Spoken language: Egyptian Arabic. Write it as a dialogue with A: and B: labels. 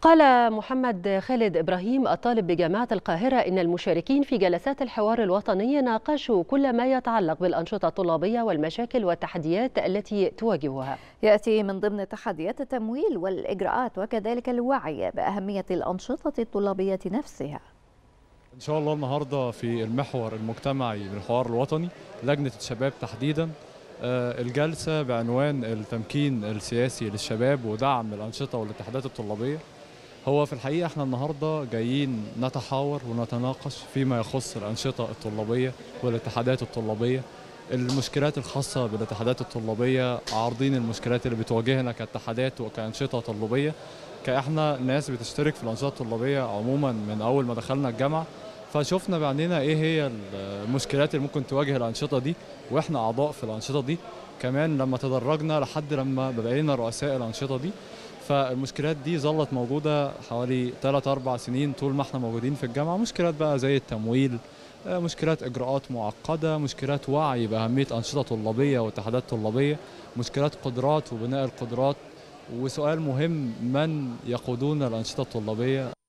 A: قال محمد خالد إبراهيم الطالب بجامعة القاهرة إن المشاركين في جلسات الحوار الوطني ناقشوا كل ما يتعلق بالأنشطة الطلابية والمشاكل والتحديات التي تواجهها
B: يأتي من ضمن تحديات التمويل والإجراءات وكذلك الوعي بأهمية الأنشطة الطلابية نفسها
C: إن شاء الله النهاردة في المحور المجتمعي بالحوار الوطني لجنة الشباب تحديدا الجلسة بعنوان التمكين السياسي للشباب ودعم الأنشطة والاتحادات الطلابية هو في الحقيقة احنا النهاردة جايين نتحاور ونتناقش فيما يخص الأنشطة الطلابية والاتحادات الطلابية المشكلات الخاصة بالاتحادات الطلابية عارضين المشكلات اللي بتواجهنا كاتحادات وكأنشطة طلابية كاحنا ناس بتشترك في الأنشطة الطلابية عموما من أول ما دخلنا الجامعة فشفنا بعينينا ايه هي المشكلات اللي ممكن تواجه الأنشطة دي واحنا أعضاء في الأنشطة دي كمان لما تدرجنا لحد لما بقينا رؤساء الأنشطة دي فالمشكلات دي ظلت موجودة حوالي 3 4 سنين طول ما احنا موجودين في الجامعة مشكلات بقى زي التمويل مشكلات إجراءات معقدة مشكلات وعي بأهمية أنشطة طلابية واتحادات طلابية مشكلات قدرات وبناء القدرات وسؤال مهم من يقودون الأنشطة الطلابية